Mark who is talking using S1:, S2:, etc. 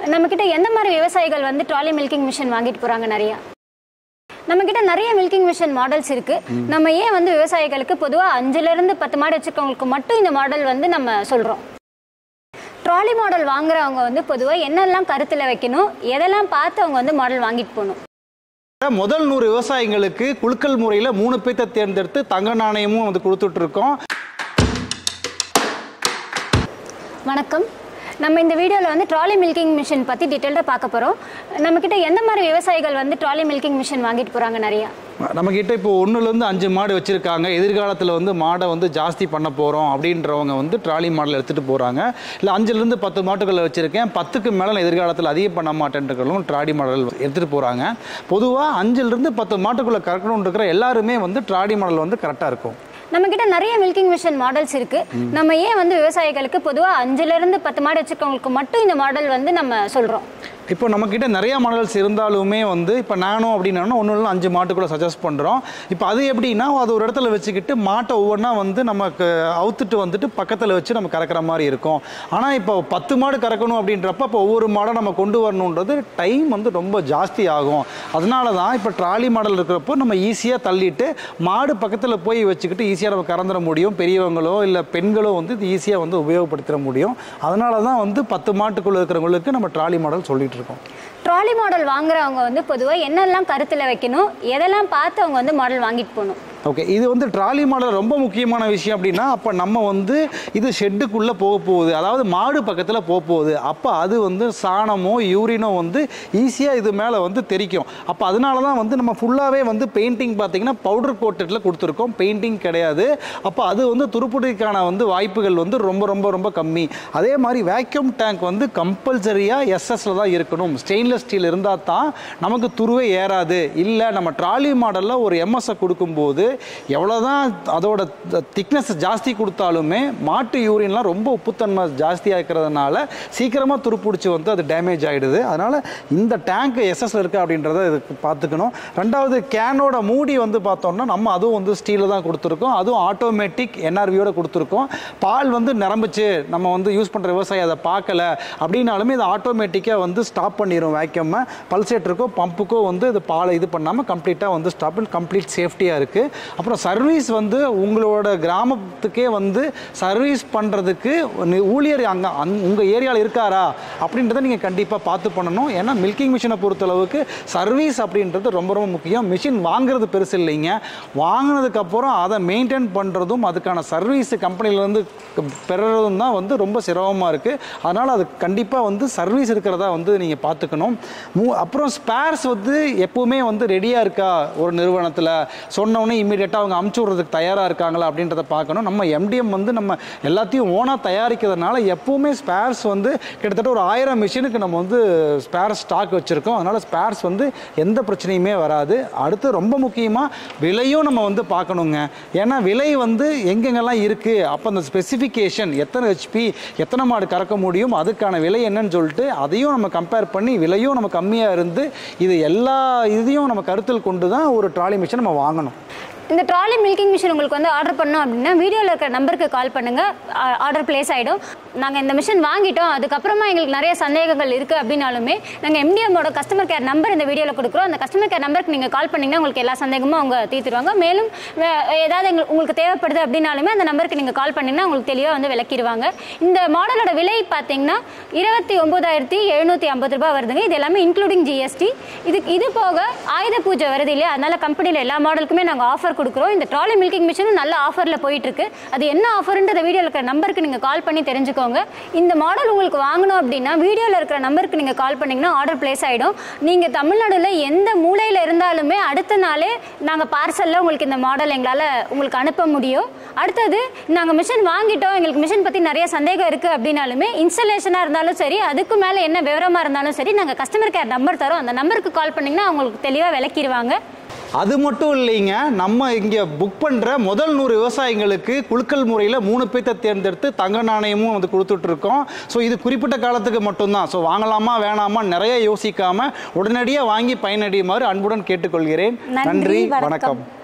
S1: நம்மக்கிட்ட எந்த மாதிரி விவசாயிகள் வந்து ட்ராலி மில்கிங் மிஷின் வாங்கிட்டு போகிறாங்க நிறையா நம்மக்கிட்ட நிறைய மில்கிங் மிஷின் மாடல்ஸ் இருக்கு நம்ம ஏன் வந்து விவசாயிகளுக்கு பொதுவாக அஞ்சுலேருந்து பத்து மாடு வச்சுருக்கவங்களுக்கு மட்டும் இந்த மாடல் வந்து நம்ம சொல்கிறோம் ட்ராலி மாடல் வாங்குறவங்க வந்து பொதுவாக என்னெல்லாம் கருத்தில் வைக்கணும் எதெல்லாம் பார்த்து அவங்க வந்து மாடல் வாங்கிட்டு போகணும்
S2: முதல் நூறு விவசாயிங்களுக்கு குலுக்கல் முறையில் மூணு பேர்த்த தேர்ந்தெடுத்து தங்க நாணயமும் வந்து கொடுத்துட்டு இருக்கோம்
S1: வணக்கம் நம்ம இந்த வீடியோவில் வந்து ட்ராலி மில்கிங் மிஷின் பற்றி டீட்டெயில்டாக பார்க்க போகிறோம் நம்மக்கிட்ட எந்த மாதிரி விவசாயிகள் வந்து ட்ராலி மில்கிங் மிஷின் வாங்கிட்டு போகிறாங்க நிறையா
S2: நம்மக்கிட்ட இப்போ ஒன்றுலேருந்து அஞ்சு மாடு வச்சுருக்காங்க எதிர்காலத்தில் வந்து மாடை வந்து ஜாஸ்தி பண்ண போகிறோம் அப்படின்றவங்க வந்து ட்ராலி மாடல் எடுத்துகிட்டு போகிறாங்க இல்லை அஞ்சுலேருந்து பத்து மாட்டுகளை வச்சுருக்கேன் பத்துக்கு மேலே நான் எதிர்காலத்தில் அதிகம் பண்ண மாட்டேன்றவங்களும் ட்ராலி மாடல் எடுத்துகிட்டு போகிறாங்க பொதுவாக அஞ்சுலேருந்து பத்து மாட்டுக்குள்ளே கறக்கணும்னு இருக்கிற எல்லாருமே வந்து ட்ராலி மாடல் வந்து கரெக்டாக இருக்கும்
S1: நம்மக்கிட்ட நிறைய மில்கிங் மிஷின் மாடல்ஸ் இருக்கு நம்ம ஏன் வந்து விவசாயிகளுக்கு பொதுவாக அஞ்சுலேருந்து பத்து மாடு வச்சுருக்கவங்களுக்கு மட்டும் இந்த மாடல் வந்து நம்ம சொல்கிறோம்
S2: இப்போ நம்மக்கிட்ட நிறைய மாடல்ஸ் இருந்தாலுமே வந்து இப்போ நானும் அப்படின்னா ஒன்று இல்லை அஞ்சு மாட்டுக்குள்ள சஜஸ்ட் பண்ணுறோம் இப்போ அது எப்படின்னா அது ஒரு இடத்துல வச்சுக்கிட்டு மாட்டை ஒவ்வொன்றா வந்து நமக்கு அவுத்துட்டு வந்துட்டு பக்கத்தில் வச்சு நம்ம கறக்கிற மாதிரி இருக்கும் ஆனால் இப்போ பத்து மாடு கறக்கணும் அப்படின்றப்ப இப்போ ஒவ்வொரு மாடை நம்ம கொண்டு வரணுன்றது டைம் வந்து ரொம்ப ஜாஸ்தி ஆகும் அதனால தான் இப்போ ட்ராலி மாடல் இருக்கிறப்போ நம்ம ஈஸியாக தள்ளிட்டு மாடு பக்கத்தில் போய் வச்சுக்கிட்டு ஈஸியாக நம்ம கறந்துட முடியும் பெரியவங்களோ இல்லை பெண்களோ வந்து இது ஈஸியாக வந்து உபயோகப்படுத்திட முடியும் அதனால தான் வந்து பத்து மாட்டுக்குள்ளே இருக்கிறவங்களுக்கு நம்ம ட்ராலி மாடல் சொல்லிட்டு இருக்கோம்
S1: ட்ராலி மாடல் வாங்குறவங்க வந்து பொதுவாக என்னெல்லாம் கருத்தில் வைக்கணும் எதெல்லாம் பார்த்து அவங்க வந்து மாடல் வாங்கிட்டு போகணும்
S2: ஓகே இது வந்து ட்ராலி மாடல் ரொம்ப முக்கியமான விஷயம் அப்படின்னா அப்போ நம்ம வந்து இது ஷெட்டுக்குள்ளே போக போகுது அதாவது மாடு பக்கத்தில் போக போகுது அப்போ அது வந்து சாணமோ யூரினோ வந்து ஈஸியாக இது மேலே வந்து தெரிக்கும் அப்போ அதனால தான் வந்து நம்ம ஃபுல்லாகவே வந்து பெயிண்டிங் பார்த்தீங்கன்னா பவுடர் கோட்டடில் கொடுத்துருக்கோம் பெயிண்டிங் கிடையாது அப்போ அது வந்து துருப்புடிக்கான வந்து வாய்ப்புகள் வந்து ரொம்ப ரொம்ப ரொம்ப கம்மி அதே மாதிரி வேக்யூம் டேங்க் வந்து கம்பல்சரியாக எஸ்எஸ்ல தான் இருக்கணும் ஸ்டெயின்லெஸ் ஸ்டீல் இருந்தால் தான் நமக்கு துருவே ஏறாது இல்லை நம்ம ட்ராலி மாடலில் ஒரு எம்எஸ்ஐ கொடுக்கும்போது எவ்வளோதான் அதோட திக்னஸ் ஜாஸ்தி கொடுத்தாலுமே மாட்டு யூரின்லாம் ரொம்ப உப்புத்தன்மை ஜாஸ்தியாக இருக்கிறதுனால சீக்கிரமாக துருப்பிடிச்சி வந்து அது டேமேஜ் ஆகிடுது அதனால் இந்த டேங்க் எஸ்எஸ்ல இருக்குது அப்படின்றத இதுக்கு பார்த்துக்கணும் ரெண்டாவது கேனோட மூடி வந்து பார்த்தோம்னா நம்ம அதுவும் வந்து ஸ்டீலில் தான் கொடுத்துருக்கோம் அதுவும் ஆட்டோமேட்டிக் என்ஆர்வியோட கொடுத்துருக்கோம் பால் வந்து நிரம்பிச்சு நம்ம வந்து யூஸ் பண்ணுற விவசாயி அதை பார்க்கல அப்படின்னாலுமே இது ஆட்டோமேட்டிக்காக வந்து ஸ்டாப் பண்ணிடும் வேக்யூமை பல்சேட்டருக்கோ பம்புக்கோ வந்து இது பாலை இது பண்ணாமல் கம்ப்ளீட்டாக வந்து ஸ்டாப் கம்ப்ளீட் சேஃப்டியாக இருக்குது அப்புறம் சர்வீஸ் வந்து உங்களோட கிராமத்துக்கே வந்து சர்வீஸ் பண்ணுறதுக்கு ஊழியர் அங்கே அந் உங்கள் ஏரியாவில் இருக்காரா அப்படின்றத நீங்கள் கண்டிப்பாக பார்த்து பண்ணணும் ஏன்னா மில்கிங் மிஷினை பொறுத்தளவுக்கு சர்வீஸ் அப்படின்றது ரொம்ப ரொம்ப முக்கியம் மிஷின் வாங்குறது பெருசு இல்லைங்க வாங்கினதுக்கப்புறம் அதை மெயின்டைன் பண்ணுறதும் அதுக்கான சர்வீஸ் கம்பெனிலேருந்து பெறுறதும் தான் வந்து ரொம்ப சிரமமாக இருக்குது அதனால் அது கண்டிப்பாக வந்து சர்வீஸ் இருக்கிறதா வந்து நீங்கள் பார்த்துக்கணும் மூ அப்புறம் ஸ்பேர்ஸ் வந்து எப்போவுமே வந்து ரெடியாக இருக்கா ஒரு நிறுவனத்தில் சொன்னோடனே இமீடியட்டாக அவங்க அமுச்சு விட்றதுக்கு தயாராக இருக்காங்களா அப்படின்றத பார்க்கணும் நம்ம எம்டிஎம் வந்து நம்ம எல்லாத்தையும் ஓனாக தயாரிக்கிறதுனால எப்போவுமே ஸ்பேர்ஸ் வந்து கிட்டத்தட்ட ஒரு ஆயிரம் மிஷினுக்கு நம்ம வந்து ஸ்பேர் ஸ்டாக் வச்சுருக்கோம் அதனால் ஸ்பேர்ஸ் வந்து எந்த பிரச்சனையுமே வராது அடுத்து ரொம்ப முக்கியமாக விலையும் நம்ம வந்து பார்க்கணுங்க ஏன்னா விலை வந்து எங்கெங்கெல்லாம் இருக்குது அப்போ அந்த ஸ்பெசிஃபிகேஷன் எத்தனை ஹெச்பி எத்தனை மாடு கறக்க முடியும் அதுக்கான விலை என்னன்னு சொல்லிட்டு அதையும் நம்ம கம்பேர் பண்ணி விலையும் நம்ம கம்மியாக இருந்து இது எல்லா இதையும் நம்ம கருத்தில் கொண்டு தான் ஒரு ட்ராலி மிஷின் நம்ம வாங்கணும்
S1: இந்த ட்ராலி மில்கிங் மிஷின் உங்களுக்கு வந்து ஆர்டர் பண்ணோம் அப்படின்னா வீடியோவில் இருக்கிற நம்பருக்கு கால் பண்ணுங்கள் ஆர்டர் பிளேஸ் ஆகிடும் நாங்கள் இந்த மிஷின் வாங்கிட்டோம் அதுக்கப்புறமா எங்களுக்கு நிறைய சந்தேகங்கள் இருக்குது அப்படின்னாலுமே நாங்கள் எம்டிஎம்மோட கஸ்டமர் கேர் நம்பர் இந்த வீடியோவில் கொடுக்குறோம் அந்த கஸ்டமர் கேர் நம்பருக்கு நீங்கள் கால் பண்ணிங்கன்னா உங்களுக்கு எல்லா சந்தேகமும் அவங்க தீர்த்துருவாங்க மேலும் வே- ஏதாவது எங்களுக்கு உங்களுக்கு தேவைப்படுது அப்படின்னாலுமே அந்த நம்பருக்கு நீங்கள் கால் பண்ணிங்கன்னா உங்களுக்கு தெளிவாக வந்து விளக்கிடுவாங்க இந்த மாடலோட விலை பார்த்தீங்கன்னா இருபத்தி ஒம்பதாயிரத்தி எழுநூற்றி ஐம்பது ரூபாய் வருதுங்க இது எல்லாமே இன்க்ளூடிங் ஜிஎஸ்டி இது இது போக ஆயுத பூஜை வருது இல்லையா அதனால கம்பெனியில் எல்லா மாடலுக்குமே நாங்கள் ஆஃபர் கொடுக்குறோம் இந்த ட்ராலி மில்கிங் மிஷினும் நல்ல ஆஃபரில் போயிட்டு இருக்கு அது என்ன ஆஃபர்ன்றத வீடியோவில் இருக்கிற நம்பருக்கு நீங்கள் கால் பண்ணி தெரிஞ்சுக்கோங்க இந்த மாடல் உங்களுக்கு வாங்கணும் அப்படின்னா வீடியோவில் இருக்கிற நம்பருக்கு நீங்கள் கால் பண்ணீங்கன்னா ஆர்டர் பிளேஸ் ஆகிடும் நீங்கள் தமிழ்நாடுல எந்த மூலையில் இருந்தாலுமே அடுத்த நாளே நாங்கள் பார்சலில் உங்களுக்கு இந்த மாடல் எங்களால் உங்களுக்கு அனுப்ப முடியும் அடுத்தது நாங்கள் மிஷின் வாங்கிட்டோம் எங்களுக்கு மிஷின் பற்றி நிறைய சந்தேகம் இருக்குது அப்படின்னாலுமே இன்ஸ்டலேஷனாக இருந்தாலும் சரி அதுக்கு மேலே என்ன விவரமாக இருந்தாலும் சரி நாங்கள் கஸ்டமர் கேர் நம்பர் தரோம் அந்த நம்பருக்கு கால் பண்ணிங்கன்னா அவங்களுக்கு தெளிவாக விளக்கிடுவாங்க
S2: அது மட்டும் இல்லைங்க நம்ம இங்கே புக் பண்ணுற முதல் நூறு விவசாயிங்களுக்கு குலுக்கல் முறையில் மூணு பேர்த்த தேர்ந்தெடுத்து தங்க நாணயமும் வந்து கொடுத்துட்ருக்கோம் ஸோ இது குறிப்பிட்ட காலத்துக்கு மட்டும்தான் ஸோ வாங்கலாமா வேணாமா நிறைய யோசிக்காம உடனடியாக வாங்கி பயனடையுமாறு அன்புடன் கேட்டுக்கொள்கிறேன்
S1: நன்றி,
S2: நன்றி
S1: வணக்கம்.
S2: வணக்கம்